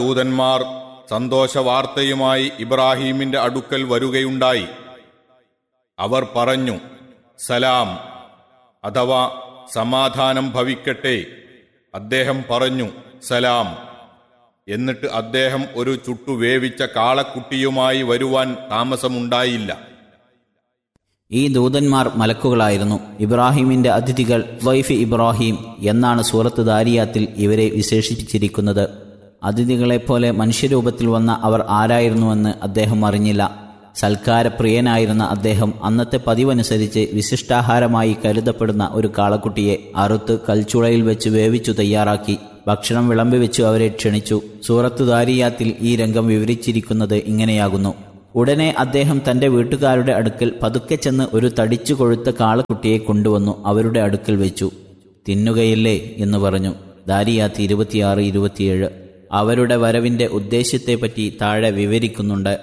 ദൂതന്മാർ സന്തോഷവാർത്തയുമായി ഇബ്രാഹീമിന്റെ അടുക്കൽ വരുകയുണ്ടായി അവർ പറഞ്ഞു സലാം അഥവാ സമാധാനം ഭവിക്കട്ടെ അദ്ദേഹം പറഞ്ഞു സലാം എന്നിട്ട് അദ്ദേഹം ഒരു ചുട്ടു വേവിച്ച കാളക്കുട്ടിയുമായി വരുവാൻ താമസമുണ്ടായില്ല ഈ ദൂതന്മാർ മലക്കുകളായിരുന്നു ഇബ്രാഹിമിന്റെ അതിഥികൾ വൈഫ് ഇബ്രാഹിം എന്നാണ് സൂറത്ത് ദാരിയാത്തിൽ ഇവരെ വിശേഷിപ്പിച്ചിരിക്കുന്നത് അതിഥികളെപ്പോലെ മനുഷ്യരൂപത്തിൽ വന്ന അവർ ആരായിരുന്നുവെന്ന് അദ്ദേഹം അറിഞ്ഞില്ല സൽക്കാരപ്രിയനായിരുന്ന അദ്ദേഹം അന്നത്തെ പതിവനുസരിച്ച് വിശിഷ്ടാഹാരമായി കരുതപ്പെടുന്ന ഒരു കാളക്കുട്ടിയെ അറുത്ത് കൽച്ചുളയിൽ വെച്ച് വേവിച്ചു തയ്യാറാക്കി ഭക്ഷണം വിളമ്പി വെച്ചു അവരെ ക്ഷണിച്ചു സൂറത്ത് ദാരിയാത്തിൽ ഈ രംഗം വിവരിച്ചിരിക്കുന്നത് ഇങ്ങനെയാകുന്നു ഉടനെ അദ്ദേഹം തന്റെ വീട്ടുകാരുടെ അടുക്കൽ പതുക്കെ ചെന്ന് ഒരു തടിച്ചു കൊഴുത്ത കാളക്കുട്ടിയെ കൊണ്ടുവന്നു അവരുടെ അടുക്കൽ വെച്ചു തിന്നുകയില്ലേ എന്ന് പറഞ്ഞു ദാരിയാത്ത് ഇരുപത്തിയാറ് ഇരുപത്തിയേഴ് അവരുടെ വരവിന്റെ ഉദ്ദേശ്യത്തെപ്പറ്റി താഴെ വിവരിക്കുന്നുണ്ട്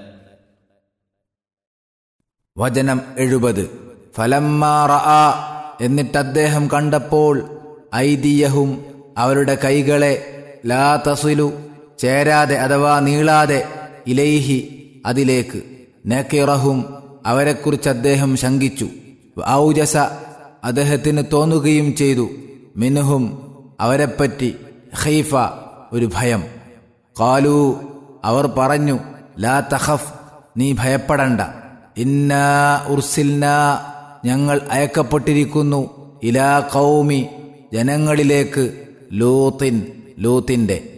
വചനം എഴുപത് ഫലമ്മാറ എന്നിട്ട് അദ്ദേഹം കണ്ടപ്പോൾ ഐതിയഹും അവരുടെ കൈകളെ ലാ തസുലു ചേരാതെ അഥവാ നീളാതെ ഇലൈഹി അതിലേക്ക് നക്കിറഹും അവരെക്കുറിച്ച് അദ്ദേഹം ശങ്കിച്ചു ഔജസ അദ്ദേഹത്തിന് തോന്നുകയും ചെയ്തു മിനുഹും അവരെപ്പറ്റി ഖൈഫ ഒരു ഭയം കാലു അവർ പറഞ്ഞു ലാ തഖഫ് നീ ഭയപ്പെടണ്ട ഇന്നാ ഉർസിൽന ഞങ്ങൾ അയക്കപ്പെട്ടിരിക്കുന്നു ഇലാ കൗമി ജനങ്ങളിലേക്ക് ലൂത്തിൻ ലൂത്തിന്റെ